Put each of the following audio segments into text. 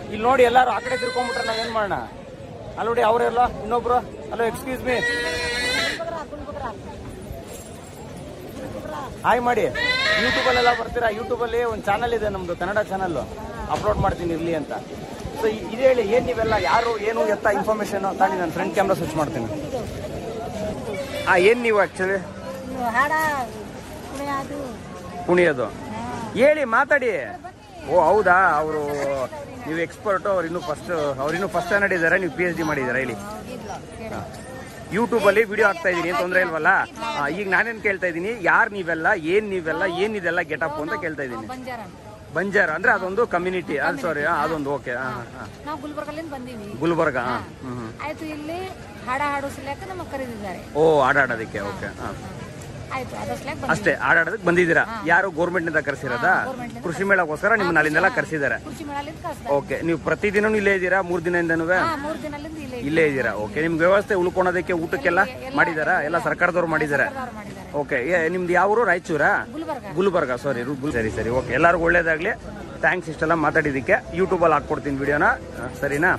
ಇಲ್ಲಿ ನೋಡಿ ಎಲ್ಲಾರು ಆ ಕಡೆ ತಿರ್ಕೊಂಡ್ಬಿಟ್ರೆ ನಾವೇನ್ ಮಾಡೋಣ ಅಲ್ಲಿ ನೋಡಿ ಅವರೆಲ್ಲ ಇನ್ನೊಬ್ರು ಹಲೋ ಎಕ್ಸ್ಕ್ಯೂಸ್ ಮೀ ಹಾಯ್ ಮಾಡಿ ಯೂಟ್ಯೂಬ್ ಅಲ್ಲೆಲ್ಲ ಬರ್ತೀರಾ ಯೂಟ್ಯೂಬ್ ಅಲ್ಲಿ ಒಂದು ಚಾನಲ್ ಇದೆ ನಮ್ದು ಕನ್ನಡ ಚಾನಲ್ ಅಪ್ಲೋಡ್ ಮಾಡ್ತೀನಿ ಇರ್ಲಿ ಅಂತ ಸೊ ಇದು ಹೇಳಿ ಏನ್ ನೀವೆಲ್ಲ ಯಾರು ಏನು ಎತ್ತ ಇನ್ಫಾರ್ಮೇಶನ್ ತಾಳಿ ನಾನು ಫ್ರಂಟ್ ಕ್ಯಾಮ್ರಾ ಸ್ವಿಚ್ ಮಾಡ್ತೀನಿ ಹಾ ಏನ್ ನೀವು ಆಕ್ಚುಲಿ ಹಾಡ ಕುಣಿಯೋದು ಕುಣಿಯೋದು ಹೇಳಿ ಮಾತಾಡಿ ಓ ಹೌದಾ ಅವರು ನೀವು ಎಕ್ಸ್ಪರ್ಟ್ ಅವ್ರು ಇನ್ನೂ ಫಸ್ಟ್ ಅವ್ರು ಇನ್ನೂ ಫಸ್ಟ್ ಸ್ಟ್ಯಾಂಡರ್ಡ್ ಇದ್ದಾರೆ ನೀವು ಪಿ ಎಚ್ ಡಿ ಮಾಡಿದ್ದೀರಾ ಹೇಳಿ ಯೂಟ್ಯೂಬ್ ಅಲ್ಲಿ ವಿಡಿಯೋ ಹಾಕ್ತಾ ಇದೀನಿ ಏನ್ ತೊಂದ್ರೆ ಇಲ್ವಲ್ಲ ಆ, ಈಗ ನಾನೇನ್ ಕೇಳ್ತಾ ಇದೀನಿ ಯಾರ್ ನೀವೆಲ್ಲ ಏನ್ ನೀವೆಲ್ಲ ಏನ್ ಇದೆಲ್ಲ ಗೆಟಪ್ ಅಂತ ಕೇಳ್ತಾ ಇದೀನಿ ಬಂಜಾರ ಬಂಜಾರ ಅಂದ್ರೆ ಅದೊಂದು ಕಮ್ಯುನಿಟಿ ಅದು ಸಾರಿ ಅದೊಂದು ಓಕೆ ನಾವು ಗುಲ್ಬರ್ಗಲ್ಲಿಂದ ಬಂದೀವಿ ಗುಲ್ಬರ್ಗ ಹಾ ಹ್ಮ್ ಹ್ಮ್. ಆಯ್ತು ಇಲ್ಲಿ ಹಾಡ ಹಾಡೋ ಸಲಕ ನಮಗೆ ಕರೆದಿದ್ದಾರೆ ಓ ಆಡಾಡೋದಕ್ಕೆ ಓಕೆ ಹಾ ಆಯ್ತು ಅದಸ್ಲಾಕ ಅಷ್ಟೇ ಆಡಾಡೋದಕ್ಕೆ ಬಂದಿದ್ದೀರಾ ಯಾರು ಗೌರ್ಮೆಂಟ್ ನಿಂದ ಕರ್ಸಿರೋದಾ ಗೌರ್ಮೆಂಟ್ ಕೃಷಿ ಮೇಳಕ್ಕೋಸ್ಕರ ನಿಮ್ಮನ್ನ ಅಲ್ಲಿಂದೆಲ್ಲ ಕರ್ಸಿದ್ದಾರೆ ಕೃಷಿ ಮೇಳಲಿಂದ ಕಳಿಸ್ತಾರೆ ಓಕೆ ನೀವು ಪ್ರತಿದಿನ ಇಲ್ಲೇ ಇದ್ದೀರಾ ಮೂರ್ ದಿನದಿಂದನೂ ಹಾ ಮೂರ್ ದಿನಲಿಂದ ಇಲ್ಲೇ ಇಲ್ಲೇ ಇದ್ದೀರಾ ಓಕೆ ನಿಮ್ಗೆ ವ್ಯವಸ್ಥೆ ಉಳ್ಕೊಳೋದಕ್ಕೆ ಊಟಕ್ಕೆಲ್ಲ ಮಾಡಿದಾರಾ ಎಲ್ಲ ಸರ್ಕಾರದವ್ರು ಮಾಡಿದ್ದಾರೆ ಇದ್ದಾರೆ ಮಾಡಿದ್ದಾರೆ ಓಕೆ ನಿಮ್ದು ಯಾವ ಊರು ರಾಯಚೂರಾ ಗುಲ್ಬರ್ಗ ಗುಲ್ಬರ್ಗ ಸಾರಿ ಸರಿ ಸರಿ ಓಕೆ ಎಲ್ಲರಿಗೂ ಒಳ್ಳೇದಾಗ್ಲಿ ಥ್ಯಾಂಕ್ಸ್ ಇಷ್ಟೆಲ್ಲ ಮಾತಾಡಿದ್ದಕ್ಕೆ ಯೂಟ್ಯೂಬಲ್ಲಿ ಹಾಕ್ಕೊಡ್ತೀನಿ ವಿಡಿಯೋನ ಸರಿನಾ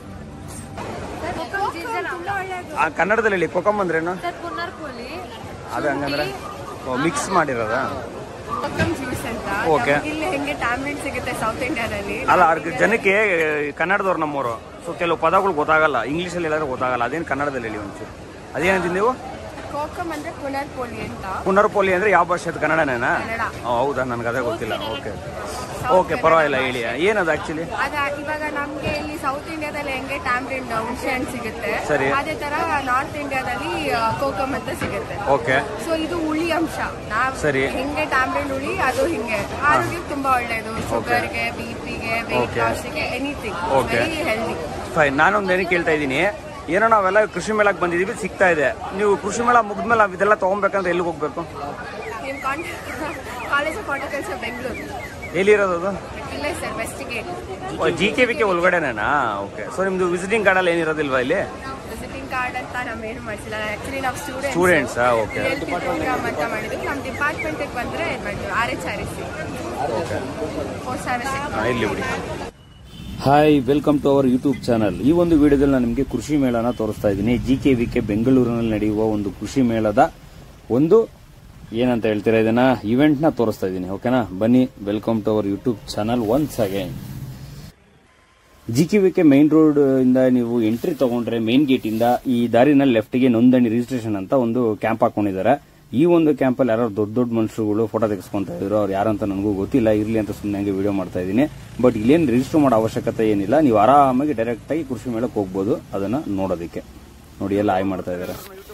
ಆ, ಕನ್ನಡದಲ್ಲಿ ಹೇಳಿ ಕೊಕಮ್ ಅಂದ್ರೇನು ಪುನರ್ಪೋಲಿ ಅದು ಹಂಗಂದ್ರೆ ಮಿಕ್ಸ್ ಮಾಡಿರೋದಾ ಕೊಕ್ಕಂ ಜ್ಯೂಸ್ ಅಂತ ಓಕೆ ಇಲ್ಲಿ ಹೆಂಗೆ ಟ್ಯಾಬ್ಲೆಟ್ ಸಿಗುತ್ತೆ ಸೌತ್ ಇಂಡಿಯಾದಲ್ಲಿ ಅಲ್ಲ ಅವ್ರಿಗೆ ಜನಕ್ಕೆ ಕನ್ನಡದವ್ರು ನಮ್ಮವರು ಸೊ ಕೆಲವು ಪದಗಳು ಗೊತ್ತಾಗಲ್ಲ ಇಂಗ್ಲೀಷಲ್ಲಿ ಹೇಳಿದ್ರೆ ಗೊತ್ತಾಗಲ್ಲ ಅದೇನು ಕನ್ನಡದಲ್ಲಿ ಹೇಳಿ ಒಂಚೂರು ಅದೇನಂತೀನಿ ನೀವು ಕೋಕಮ್ ಅಂದ್ರೆ ಪುನರ್ಪೋಲಿ ಅಂತ ಪುನರ್ಪೋಲಿ ಅಂದ್ರೆ ಯಾವ ಭಾಷೆದು ಕನ್ನಡನೇನಾ ಕನ್ನಡ ಓ, ಹೌದಾ ನನಗೆ ಅದೇ ಗೊತ್ತಿಲ್ಲ ಓಕೆ ಓಕೆ ಪರವಾಗಿಲ್ಲ ಹೇಳಿ ಏನದು ಆಕ್ಚುಲಿ ಅದ ಇವಾಗ ನಮ್ಗೆ ಇಲ್ಲಿ ಸೌತ್ ಇಂಡಿಯಾದಲ್ಲಿ ಹೆಂಗೆ ಟ್ಯಾಮ್ರಿನ್ ಹುಣಸೆ ಹಣ್ಣು ಸಿಗುತ್ತೆ ಸರಿ. ಅದೇ ತರ ನಾರ್ತ್ ಇಂಡಿಯಾದಲ್ಲಿ ಕೋಕಮ್ ಅಂತ ಸಿಗುತ್ತೆ ಓಕೆ ಸೊ ಇದು ಹುಳಿ ಅಂಶ ನಾವ್ ಸರಿ. ಹೆಂಗೆ ಟ್ಯಾಮ್ರಿನ್ ಹುಳಿ ಅದು ಹಿಂಗೆ ಆರೋಗ್ಯಕ್ಕೆ ತುಂಬಾ ಒಳ್ಳೇದು ಶುಗರ್ಗೆ ಬಿಪಿಗೆ ವೆಯ್ಟ್ Okay. ಲಾಸ್ಗೆ anything Okay. Very healthy fine ನಾನೊಂದು ಏನು ಕೇಳ್ತಾ ಇದ್ದೀನಿ ಏನೋ ನಾವೆಲ್ಲ ಕೃಷಿ ಮೇಳಕ್ಕೆ ಬಂದಿದ್ದೀವಿ ಸಿಗ್ತಾ ಇದೆ ನೀವು ಕೃಷಿ ಮೇಳ ಮುಗಿದ್ಮೇಲೆ ನಾವು ಇದೆಲ್ಲ ತೊಗೊಬೇಕಂದ್ರೆ ಎಲ್ಲಿಗೆ ಹೋಗ್ಬೇಕು ನಿಮ್ ಕಾನ್ ಕಾಲೇಜ್ ಆಫ್ ಹಾರ್ಟಿಕಲ್ಚರ್ ಬೆಂಗಳೂರು ಎಲ್ಲಿರೋದು ಅದು ಇಲ್ಲ sir best gate G K V K ಒಳಗಡೆನೇನಾ ಓಕೆ ಸೊ ನಿಮ್ದು ವಿಸಿಟಿಂಗ್ ಕಾರ್ಡಲ್ಲಿ ಏನಿರೋದಿಲ್ವಾ ಇಲ್ಲಿ ವಿಸಿಟಿಂಗ್ ಕಾರ್ಡ್ ಅಂತ ನಾವೇನು ಮಾಡಿಸಿಲ್ಲ ಆಕ್ಚುಲಿ ನಾವು ಸ್ಟೂಡೆಂಟ್ ಸ್ಟೂಡೆಂಟ್ಸಾ ಓಕೆ ಪ್ರೋಗ್ರಾಮ್ ಅಂತ ಮಾಡಿದ್ವಿ ನಮ್ಮ ಡಿಪಾರ್ಟ್ಮೆಂಟಿಗೆ ಬಂದ್ರೆ ಇದು ಮಾಡಿದ್ವಿ R H R S C okay post R S C ಇಲ್ಲಿ ಬಿಡಿ hi welcome to our YouTube channel ಈ ಒಂದು ವಿಡಿಯೋದಲ್ಲಿ ನಾನು ನಿಮಗೆ ಕೃಷಿ ಮೇಳನ ತೋರಿಸ್ತಾ ಇದ್ದೀನಿ ಜಿ ಕೆ ವಿ ಕೆ ಬೆಂಗಳೂರಿನಲ್ಲಿ ನಡೆಯುವ ಒಂದು ಕೃಷಿ ಮೇಳದ ಒಂದು ಏನಂತ ಹೇಳ್ತೀರಾ ಇದನ್ನ ಇವೆಂಟ್ ನ ತೋರಿಸ್ತಾ ಇದ್ದೀನಿ ಓಕೆನಾ ಬನ್ನಿ welcome to our YouTube channel once again G K V K main road ಇಂದ ನೀವು ಎಂಟ್ರಿ ತಗೊಂಡ್ರೆ ಮೈನ್ ಗೇಟ್ ಇಂದ ಈ ದಾರಿನಲ್ಲಿ ಲೆಫ್ಟ್ಗೆ ನೋಂದಣಿ ರಿಜಿಸ್ಟ್ರೇಷನ್ ಅಂತ ಒಂದು ಕ್ಯಾಂಪ್ ಹಾಕೊಂಡಿದ್ದಾರೆ ಈ ಒಂದು ಕ್ಯಾಂಪಲ್ಲಿ ಯಾರು ದೊಡ್ಡ ದೊಡ್ಡ ಮನುಷ್ಯರುಗಳು ಫೋಟೋ ತೆಗೆಸ್ಕೊಂತ ಇದ್ರು ಅವ್ರು ಯಾರಂತ ನನಗೂ ಗೊತ್ತಿಲ್ಲ ಇರ್ಲಿ ಅಂತ ಸುಮ್ಮನೆ ಹಂಗೆ ವಿಡಿಯೋ ಮಾಡ್ತಾ ಇದ್ದೀನಿ ಬಟ್ ಇಲ್ಲೇನು ರಿಜಿಸ್ಟರ್ ಮಾಡೋ ಅವಶ್ಯಕತೆ ಏನಿಲ್ಲ ನೀವು ಆರಾಮಾಗಿ ಡೈರೆಕ್ಟ್ ಆಗಿ ಕೃಷಿ ಮೇಳಕ್ಕೆ ಹೋಗ್ಬೋದು ಅದನ್ನ ನೋಡೋದಕ್ಕೆ ನೋಡಿ ಎಲ್ಲ ಆಯ್ ಮಾಡ್ತಾ ಇದ್ದಾರೆ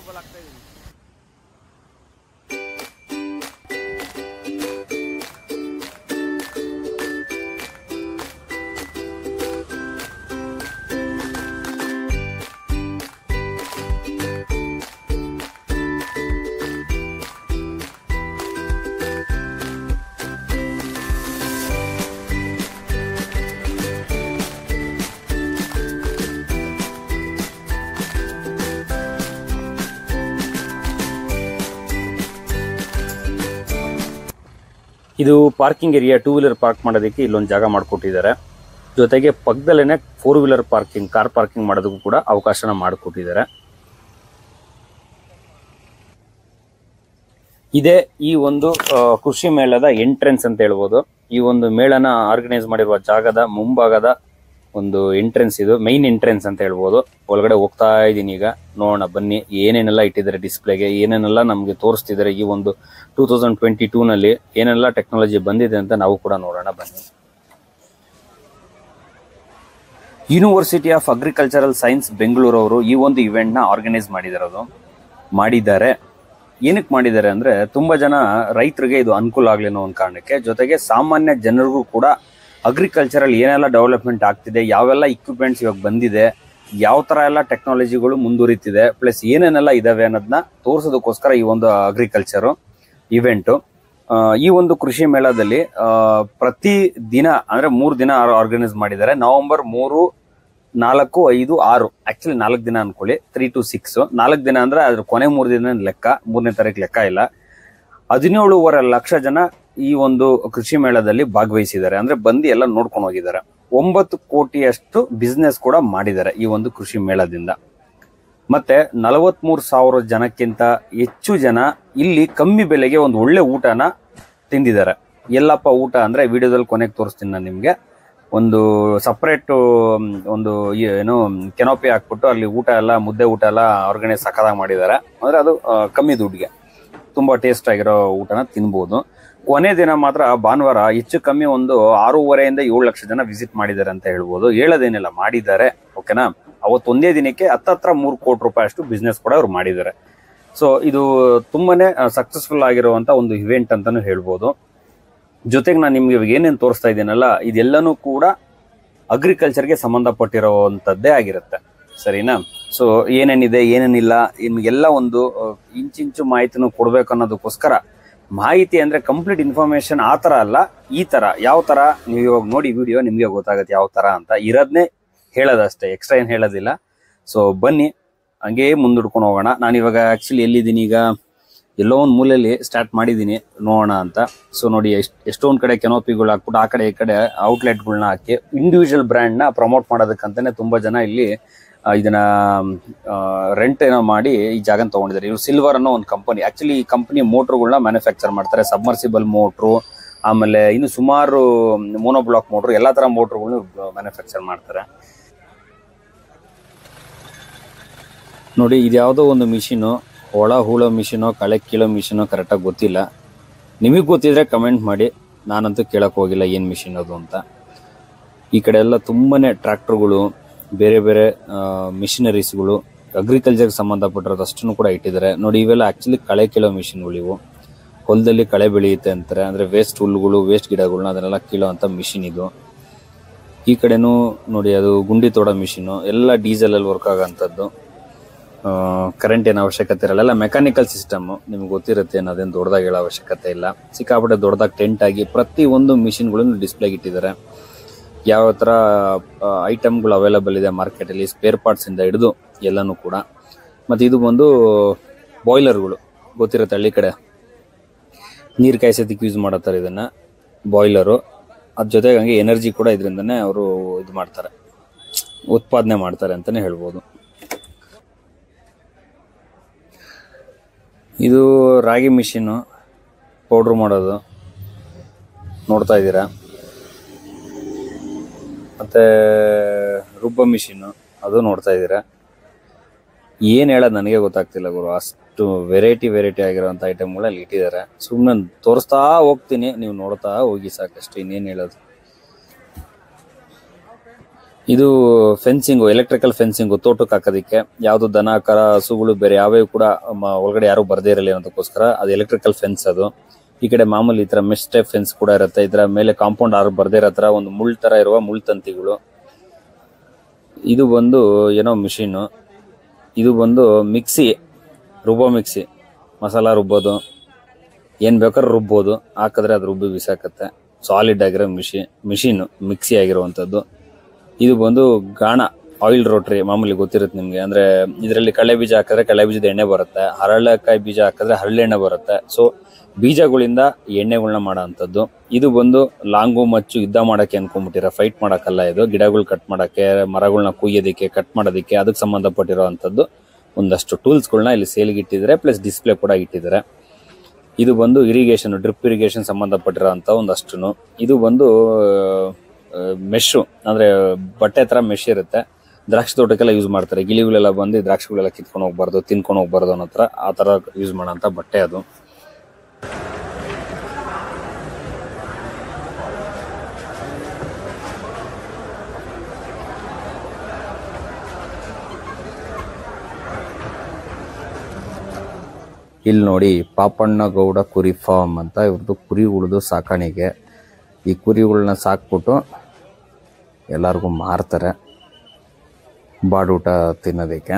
ಇದು parking area two wheeler park ಮಾಡೋದಕ್ಕೆ ಇಲ್ಲೊಂದು ಜಾಗ ಮಾಡಿಕೊಟ್ಟಿದ್ದಾರೆ ಜೊತೆಗೆ ಪಕ್ಕದಲ್ಲೇನೆ four wheeler parking car parking ಮಾಡೋದಕ್ಕೂ ಕೂಡ ಅವಕಾಶನ ಮಾಡಿಕೊಟ್ಟಿದ್ದಾರೆ ಇದೇ ಈ ಒಂದು ಆ, ಕೃಷಿ ಮೇಳದ ಎಂಟ್ರೆನ್ಸ್ ಅಂತ ಹೇಳ್ಬೋದು ಈ ಒಂದು ಮೇಳನ ಆರ್ಗನೈಸ್ ಮಾಡಿರುವ ಜಾಗದ ಮುಂಭಾಗದ ಒಂದು ಎಂಟ್ರೆನ್ಸ್ ಇದು ಮೈನ್ ಎಂಟ್ರೆನ್ಸ್ ಅಂತ ಹೇಳ್ಬೋದು ಒಳಗಡೆ ಹೋಗ್ತಾ ಇದ್ದೀನಿ ಈಗ ನೋಡೋಣ ಬನ್ನಿ ಏನೇನೆಲ್ಲ ಇಟ್ಟಿದ್ದಾರೆ ಡಿಸ್ಪ್ಲೇಗೆ ಏನೇನೆಲ್ಲ ನಮಗೆ ತೋರಿಸ್ತಿದ್ದಾರೆ ಈ ಒಂದು ಟೂ ತೌಸಂಡ್ ಟ್ವೆಂಟಿ ಟೂ ನಲ್ಲಿ ಏನೆಲ್ಲ ಟೆಕ್ನಾಲಜಿ ಬಂದಿದೆ ಅಂತ ನಾವು ಕೂಡ ನೋಡೋಣ ಬನ್ನಿ university of agricultural science Bengaluru ಅವರು ಈ ಒಂದು ಇವೆಂಟ್ ನ ಆರ್ಗನೈಸ್ ಮಾಡಿದಾರದು ಮಾಡಿದ್ದಾರೆ ಏನಕ್ಕೆ ಮಾಡಿದ್ದಾರೆ ಅಂದ್ರೆ ತುಂಬಾ ಜನ ರೈತರಿಗೆ ಇದು ಅನುಕೂಲ ಆಗ್ಲಿ ಅನ್ನೋ ಒಂದು ಕಾರಣಕ್ಕೆ ಜೊತೆಗೆ ಸಾಮಾನ್ಯ ಜನರಿಗೂ ಕೂಡ ಅಗ್ರಿಕಲ್ಚರಲ್ ಏನೆಲ್ಲ ಡೆವಲಪ್ಮೆಂಟ್ ಆಗ್ತಿದೆ ಯಾವೆಲ್ಲ ಇಕ್ವಿಪ್ಮೆಂಟ್ಸ್ ಇವಾಗ ಬಂದಿದೆ ಯಾವ ತರ ಎಲ್ಲ ಟೆಕ್ನಾಲಜಿಗಳು ಮುಂದುವರಿತಿದೆ ಪ್ಲಸ್ ಏನೇನೆಲ್ಲ ಇದಾವೆ ಅನ್ನೋದನ್ನ ತೋರಿಸೋದಕ್ಕೋಸ್ಕರ ಈ ಒಂದು ಅಗ್ರಿಕಲ್ಚರ್ ಇವೆಂಟು ಈ ಒಂದು ಕೃಷಿ ಮೇಳದಲ್ಲಿ ಆ, ಪ್ರತಿ ದಿನ ಅಂದ್ರೆ ಮೂರು ದಿನ ಆರ್ಗನೈಸ್ ಮಾಡಿದ್ದಾರೆ ನವೆಂಬರ್ ಮೂರು ನಾಲ್ಕು ಐದು ಆರು ಆಕ್ಚುಲಿ ನಾಲ್ಕು ದಿನ ಅನ್ಕೊಳ್ಳಿ ತ್ರೀ ಟು ಸಿಕ್ಸ್ ನಾಲ್ಕು ದಿನ ಅಂದ್ರೆ ಅದ್ರ ಕೊನೆ ಮೂರು ದಿನ ಲೆಕ್ಕ ಮೂರನೇ ತಾರೀಕು ಲೆಕ್ಕ ಇಲ್ಲ ಹದಿನೇಳುವರೆ ಲಕ್ಷ ಜನ ಈ ಒಂದು ಕೃಷಿ ಮೇಳದಲ್ಲಿ ಭಾಗವಹಿಸಿದ್ದಾರೆ ಅಂದ್ರೆ ಬಂದು ಎಲ್ಲ ನೋಡ್ಕೊಂಡು ಹೋಗಿದ್ದಾರೆ ಒಂಬತ್ತು ಕೋಟಿಯಷ್ಟು ಬಿಸ್ನೆಸ್ ಕೂಡ ಮಾಡಿದ್ದಾರೆ ಈ ಒಂದು ಕೃಷಿ ಮೇಳದಿಂದ ಮತ್ತೆ ನಲವತ್ಮೂರು ಸಾವಿರ ಜನಕ್ಕಿಂತ ಹೆಚ್ಚು ಜನ ಇಲ್ಲಿ ಕಮ್ಮಿ ಬೆಲೆಗೆ ಒಂದು ಒಳ್ಳೆ ಊಟನ ತಿಂದಿದ್ದಾರೆ ಎಲ್ಲಪ್ಪ ಊಟ ಅಂದ್ರೆ ವಿಡಿಯೋದಲ್ಲಿ ಕೊನೆಗೆ ತೋರಿಸ್ತೀನಿ ನಾನು ನಿಮಗೆ ಒಂದು ಸಪ್ರೇಟ್ ಒಂದು ಈ ಏನು ಕೆನೋಪಿ ಹಾಕ್ಬಿಟ್ಟು ಅಲ್ಲಿ ಊಟ ಎಲ್ಲ ಮುದ್ದೆ ಊಟ ಎಲ್ಲ ಆರ್ಗನೈಸ್ ಸಕ್ಕದಾಗಿ ಮಾಡಿದ್ದಾರೆ ಅಂದ್ರೆ ಅದು ಆ, ಕಮ್ಮಿ ದುಡ್ಡಿಗೆ ತುಂಬಾ ಟೇಸ್ಟ್ ಆಗಿರೋ ಊಟನ ತಿನ್ಬೋದು ಕೊನೆ ದಿನ ಮಾತ್ರ ಭಾನುವಾರ ಹೆಚ್ಚು ಕಮ್ಮಿ ಒಂದು ಆರೂವರೆಯಿಂದ ಏಳು ಲಕ್ಷ ಜನ ವಿಸಿಟ್ ಮಾಡಿದ್ದಾರೆ ಅಂತ ಹೇಳ್ಬೋದು ಹೇಳೋದೇನಿಲ್ಲ ಮಾಡಿದ್ದಾರೆ ಓಕೆನಾ ಅವತ್ತು ಒಂದೇ ದಿನಕ್ಕೆ ಹತ್ತತ್ರ ಮೂರು ಕೋಟಿ ರೂಪಾಯಿ ಅಷ್ಟು ಬಿಸ್ನೆಸ್ ಕೂಡ ಅವ್ರು ಮಾಡಿದ್ದಾರೆ ಸೊ ಇದು ತುಂಬಾನೇ ಸಕ್ಸಸ್ಫುಲ್ ಆಗಿರುವಂತ ಒಂದು ಇವೆಂಟ್ ಅಂತಾನು ಹೇಳ್ಬೋದು ಜೊತೆಗೆ ನಾನು ನಿಮ್ಗೆ ಇವಾಗ ಏನೇನು ತೋರಿಸ್ತಾ ಇದ್ದೀನಲ್ಲ ಇದೆಲ್ಲನೂ ಕೂಡ ಅಗ್ರಿಕಲ್ಚರ್ಗೆ ಸಂಬಂಧಪಟ್ಟಿರುವಂಥದ್ದೇ ಆಗಿರುತ್ತೆ ಸರಿನಾ ಸೊ ಏನೇನಿದೆ ಏನೇನಿಲ್ಲ ನಿಮ್ಗೆಲ್ಲ ಒಂದು ಆ, ಇಂಚಿಂಚು ಮಾಹಿತಿನೂ ಕೊಡ್ಬೇಕು ಅನ್ನೋದಕ್ಕೋಸ್ಕರ ಮಾಹಿತಿ ಅಂದ್ರೆ ಕಂಪ್ಲೀಟ್ ಇನ್ಫಾರ್ಮೇಶನ್ ಆ ತರ ಅಲ್ಲ ಈ ತರ ಯಾವ ತರ ನೀವು ಇವಾಗ ನೋಡಿ ವಿಡಿಯೋ ನಿಮ್ಗೆ ಗೊತ್ತಾಗುತ್ತೆ ಯಾವ ತರ ಅಂತ ಇರೋದನ್ನೇ ಹೇಳೋದಷ್ಟೇ ಎಕ್ಸ್ಟ್ರಾ ಏನು ಹೇಳೋದಿಲ್ಲ ಸೊ ಬನ್ನಿ ಹಂಗೇ ಮುಂದೂಡ್ಕೊಂಡು ಹೋಗೋಣ ನಾನು ಇವಾಗ ಆಕ್ಚುಲಿ ಎಲ್ಲಿದ್ದೀನಿ ಈಗ ಎಲ್ಲೋ ಒಂದು ಮೂಲೆಯಲ್ಲಿ ಸ್ಟಾರ್ಟ್ ಮಾಡಿದ್ದೀನಿ ನೋಡೋಣ ಅಂತ ಸೊ ನೋಡಿ ಎಷ್ಟ್ ಎಷ್ಟೊಂದು ಕಡೆ ಕೆನೋಪಿಗಳು ಹಾಕ್ಬಿಟ್ಟು ಆ ಕಡೆ ಈ ಕಡೆ ಔಟ್ಲೆಟ್ಗಳನ್ನ ಹಾಕಿ ಇಂಡಿವಿಜುವಲ್ ಬ್ರ್ಯಾಂಡ್ನ ಪ್ರಮೋಟ್ ಮಾಡೋದಕ್ಕಂತಾನೆ ತುಂಬಾ ಜನ ಇಲ್ಲಿ ಆ, ಇದನ್ನ ರೆಂಟ್ ಏನೋ ಮಾಡಿ ಈ ಜಾಗನ ತಗೊಂಡಿದ್ದಾರೆ ಇವರು ಸಿಲ್ವರ್ ಅನ್ನೋ ಒಂದು ಕಂಪನಿ ಆಕ್ಚುಲಿ ಈ ಕಂಪನಿ ಮೋಟ್ರುಗಳನ್ನ ಮ್ಯಾನುಫ್ಯಾಕ್ಚರ್ ಮಾಡ್ತಾರೆ ಸಬ್ಮರ್ಸಿಬಲ್ ಮೋಟ್ರು ಆಮೇಲೆ ಇನ್ನು ಸುಮಾರು ಮೋನೋಬ್ಲಾಕ್ ಮೋಟ್ರು ಎಲ್ಲಾ ತರ ಮೋಟ್ರುಗಳನ್ನ ಮ್ಯಾನುಫ್ಯಾಕ್ಚರ್ ಮಾಡ್ತಾರೆ ನೋಡಿ ಇದ್ಯಾವುದೋ ಒಂದು ಮಿಷಿನು ಒಳ ಹೂಳೋ ಮಿಷಿನೋ ಕಳೆ ಕೀಳೋ ಮಿಷಿನೋ ಕರೆಕ್ಟಾಗಿ ಗೊತ್ತಿಲ್ಲ ನಿಮಗೆ ಗೊತ್ತಿದ್ರೆ ಕಮೆಂಟ್ ಮಾಡಿ ನಾನಂತೂ ಕೇಳಕ್ ಹೋಗಿಲ್ಲ ಏನು ಮಿಷಿನ್ ಅದು ಅಂತ ಈ ಕಡೆ ಎಲ್ಲ ತುಂಬಾನೇ ಟ್ರ್ಯಾಕ್ಟರ್ಗಳು ಬೇರೆ ಬೇರೆ ಮಿಷಿನರೀಸ್ಗಳು ಅಗ್ರಿಕಲ್ಚರ್ಗೆ ಸಂಬಂಧಪಟ್ಟಿರೋದು ಅಷ್ಟನ್ನು ಕೂಡ ಇಟ್ಟಿದ್ದಾರೆ ನೋಡಿ ಇವೆಲ್ಲ ಆಕ್ಚುಲಿ ಕಳೆ ಕೀಳೋ ಮಿಷಿನ್ಗಳು ಇವು ಹೊಲದಲ್ಲಿ ಕಳೆ ಬೆಳೆಯುತ್ತೆ ಅಂತಾರೆ ಅಂದ್ರೆ ವೇಸ್ಟ್ ಹುಲ್ಲುಗಳು ವೇಸ್ಟ್ ಗಿಡಗಳನ್ನ ಅದನ್ನೆಲ್ಲ ಕೀಳೋ ಅಂತ ಮಿಷಿನ್ ಇದು ಈ ಕಡೆನೂ ನೋಡಿ ಅದು ಗುಂಡಿ ತೋಡೋ ಮಿಷಿನು ಎಲ್ಲ ಡೀಸೆಲ್ ಅಲ್ಲಿ ವರ್ಕ್ ಆಗೋಂಥದ್ದು ಕರೆಂಟ್ ಏನು ಅವಶ್ಯಕತೆ ಇರಲ್ಲ ಎಲ್ಲ ಮೆಕ್ಯಾನಿಕಲ್ ಸಿಸ್ಟಮ್ ನಿಮ್ಗೆ ಗೊತ್ತಿರುತ್ತೆ ಅದೇನು ದೊಡ್ಡದಾಗಿ ಹೇಳೋ ಅವಶ್ಯಕತೆ ಇಲ್ಲ ಸಿಕ್ಕಾಪಟ್ಟೆ ದೊಡ್ಡದಾಗಿ ಟೆಂಟ್ ಆಗಿ ಪ್ರತಿ ಒಂದು ಮಿಷಿನ್ಗಳನ್ನು ಡಿಸ್ಪ್ಲೇಗೆ ಇಟ್ಟಿದ್ದಾರೆ ಯಾವ ಥರ ಐಟಮ್ಗಳು ಅವೈಲಬಲ್ ಇದೆ ಮಾರ್ಕೆಟಲ್ಲಿ ಸ್ಪೇರ್ ಪಾರ್ಟ್ಸ್ ಇಂದ ಹಿಡಿದು ಎಲ್ಲನೂ ಕೂಡ ಮತ್ತು ಇದು ಬಂದು ಬಾಯ್ಲರ್ಗಳು ಗೊತ್ತಿರುತ್ತೆ ಹಳ್ಳಿ ಕಡೆ ನೀರು ಕಾಯಿಸೋದಕ್ಕೆ ಯೂಸ್ ಮಾಡತ್ತಾರೆ ಇದನ್ನ ಬಾಯ್ಲರು ಅದ್ರ ಜೊತೆಗೆ ಹಂಗೆ ಎನರ್ಜಿ ಕೂಡ ಇದರಿಂದನೇ ಅವರು ಇದು ಮಾಡ್ತಾರೆ ಉತ್ಪಾದನೆ ಮಾಡ್ತಾರೆ ಅಂತಾನೆ ಹೇಳ್ಬೋದು ಇದು ರಾಗಿ ಮಿಷಿನ್ನು ಪೌಡ್ರ್ ಮಾಡೋದು ನೋಡ್ತಾ ಇದ್ದೀರಾ ಮತ್ತೆ ರುಬ್ಬ ಮಿಷಿನ್ನು ಅದು ನೋಡ್ತಾ ಇದ್ದೀರಾ ಏನು ಹೇಳೋದು ನನಗೆ ಗೊತ್ತಾಗ್ತಿಲ್ಲ ಗುರು ಅಷ್ಟು ವೆರೈಟಿ ವೆರೈಟಿ ಆಗಿರೋಂಥ ಐಟಮ್ಗಳಲ್ಲಿ ಇಟ್ಟಿದ್ದಾರೆ ಸುಮ್ಮನೆ ತೋರಿಸ್ತಾ ಹೋಗ್ತೀನಿ ನೀವು ನೋಡ್ತಾ ಹೋಗಿ ಸಾಕಷ್ಟು ಇನ್ನೇನು ಹೇಳೋದು ಇದು ಫೆನ್ಸಿಂಗು ಎಲೆಕ್ಟ್ರಿಕಲ್ ಫೆನ್ಸಿಂಗು ತೋಟಕ್ಕೆ ಹಾಕೋದಕ್ಕೆ ಯಾವುದು ದನ ಕರ ಹಸುಗಳು ಬೇರೆ ಯಾವ್ಯಾವ ಕೂಡ ಮ- ಒಳಗಡೆ ಯಾರು ಬರ್ದೇ ಇರಲಿ ಅನ್ನೋದಕ್ಕೋಸ್ಕರ ಅದು ಎಲೆಕ್ಟ್ರಿಕಲ್ ಫೆನ್ಸ್ ಅದು ಈ ಕಡೆ ಮಾಮೂಲಿ ಈ ತರ ಮೆಶ್ ಟೈಪ್ ಫೆನ್ಸ್ ಕೂಡ ಇರುತ್ತೆ ಇದರ ಮೇಲೆ ಕಾಂಪೌಂಡ್ ಆರು ಬರ್ದೇ ಇರೋ ತರ ಒಂದು ಮುಳ್ ತರ ಇರುವ ಮುಳ್ ತಂತಿಗಳು ಇದು ಬಂದು ಏನೋ ಮಿಷಿನ್ ಇದು ಬಂದು ಮಿಕ್ಸಿ ರುಬ್ಬೋ ಮಿಕ್ಸಿ ಮಸಾಲ ರುಬ್ಬೋದು ಏನ್ ಬೇಕಾದ್ರೂ ರುಬ್ಬೋದು ಹಾಕಿದ್ರೆ ಅದು ರುಬ್ಬಿ ಬಿಸಾಕತ್ತೆ ಸಾಲಿಡ್ ಆಗಿರೋ ಮಿಷಿ ಮಿಷಿನ್ ಮಿಕ್ಸಿ ಆಗಿರುವಂತದ್ದು ಇದು ಬಂದು ಗಾಣ ಆಯಿಲ್ ರೋಟ್ರಿ ಮಾಮೂಲಿ ಗೊತ್ತಿರುತ್ತೆ ನಿಮ್ಗೆ ಅಂದ್ರೆ ಇದರಲ್ಲಿ ಕಳೆ ಬೀಜ ಹಾಕಿದ್ರೆ ಕಳೆ ಬೀಜದ ಎಣ್ಣೆ ಬರುತ್ತೆ ಹರಳೆಕಾಯಿ ಬೀಜ ಹಾಕಿದ್ರೆ ಹರಳೆಣ್ಣೆ ಬರುತ್ತೆ ಸೊ ಬೀಜಗಳಿಂದ ಎಣ್ಣೆಗಳನ್ನ ಮಾಡೋ ಅಂಥದ್ದು ಇದು ಬಂದು ಲಾಂಗು ಮಚ್ಚು ಯುದ್ಧ ಮಾಡಕ್ಕೆ ಅನ್ಕೊಂಡ್ಬಿಟ್ಟಿರ ಫೈಟ್ ಮಾಡಕ್ಕಲ್ಲ ಇದು ಗಿಡಗಳು ಕಟ್ ಮಾಡಕ್ಕೆ ಮರಗಳನ್ನ ಕುಯ್ಯೋದಕ್ಕೆ ಕಟ್ ಮಾಡೋದಕ್ಕೆ ಅದಕ್ಕೆ ಸಂಬಂಧಪಟ್ಟಿರೋ ಅಂಥದ್ದು ಒಂದಷ್ಟು ಟೂಲ್ಸ್ಗಳನ್ನ ಇಲ್ಲಿ ಸೇಲ್ಗೆ ಇಟ್ಟಿದ್ದಾರೆ ಪ್ಲಸ್ ಡಿಸ್ಪ್ಲೇ ಕೂಡ ಇಟ್ಟಿದ್ದಾರೆ ಇದು ಬಂದು ಇರಿಗೇಷನ್ ಡ್ರಿಪ್ ಇರಿಗೇಷನ್ ಸಂಬಂಧಪಟ್ಟಿರೋ ಅಂತ ಒಂದಷ್ಟು ಇದು ಬಂದು ಮೆಶ್ಶು ಅಂದ್ರೆ ಬಟ್ಟೆ ತರ ಮೆಶ್ ಇರುತ್ತೆ ದ್ರಾಕ್ಷಿ ತೋಟಕ್ಕೆಲ್ಲ ಯೂಸ್ ಮಾಡ್ತಾರೆ ಗಿಳಿಗಳೆಲ್ಲ ಬಂದು ಈ ದ್ರಾಕ್ಷಿಗಳೆಲ್ಲ ಕಿತ್ಕೊಂಡು ಹೋಗ್ಬಾರ್ದು ತಿನ್ಕೊಂಡು ಹೋಗ್ಬಾರ್ದು ಅನ್ನೋ ಹತ್ರ ಆ ತರ ಯೂಸ್ ಮಾಡೋಂಥ ಬಟ್ಟೆ ಅದು ಇಲ್ಲಿ ನೋಡಿ ಪಾಪಣ್ಣ ಗೌಡ ಕುರಿ ಫಾರ್ಮ್ ಅಂತ ಇವ್ರದ್ದು ಕುರಿಗಳದು ಸಾಕಾಣಿಕೆ ಈ ಕುರಿಗಳನ್ನ ಸಾಕ್ಬಿಟ್ಟು ಎಲ್ಲರಿಗೂ ಮಾರ್ತಾರೆ ಬಾಡೂಟ ತಿನ್ನೋದಕ್ಕೆ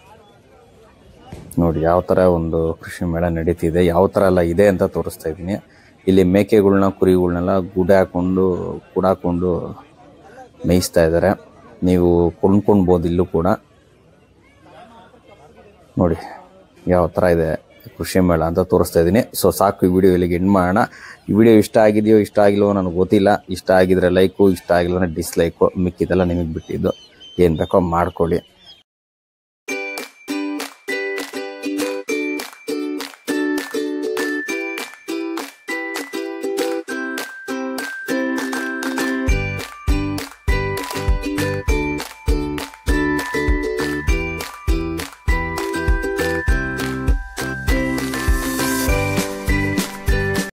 ನೋಡಿ ಯಾವ ಥರ ಒಂದು ಕೃಷಿ ಮೇಳ ನಡೀತಿದೆ ಯಾವ ಥರ ಎಲ್ಲ ಇದೆ ಅಂತ ತೋರಿಸ್ತಾ ಇದ್ದೀನಿ ಇಲ್ಲಿ ಮೇಕೆಗಳ್ನ ಕುರಿಗಳ್ನೆಲ್ಲ ಗುಡ ಹಾಕೊಂಡು ಕುಡಾಕೊಂಡು ಮೇಯಿಸ್ತಾ ಇದ್ದಾರೆ ನೀವು ಕೊಂಡ್ಕೊಳ್ಬೋದು ಇಲ್ಲೂ ಕೂಡ ನೋಡಿ ಯಾವ ಥರ ಇದೆ ಕೃಷಿ ಮೇಳ ಅಂತ ತೋರಿಸ್ತಾ ಇದ್ದೀನಿ ಸೊ ಸಾಕು ಈ ವಿಡಿಯೋ ಇಲ್ಲಿಗೆ ಎಂಡ್ ಮಾಡೋಣ ಈ ವಿಡಿಯೋ ಇಷ್ಟ ಆಗಿದೆಯೋ ಇಷ್ಟ ಆಗಿಲ್ವೋ ನನಗೆ ಗೊತ್ತಿಲ್ಲ ಇಷ್ಟ ಆಗಿದ್ರೆ ಲೈಕು ಇಷ್ಟ ಆಗಿಲ್ಲ ಅಂದರೆ ಡಿಸ್ಲೈಕು ಮಿಕ್ಕಿದೆಲ್ಲ ನಿಮಗೆ ಬಿಟ್ಟಿದ್ದು ಏನು ಬೇಕೋ ಮಾಡ್ಕೊಳ್ಳಿ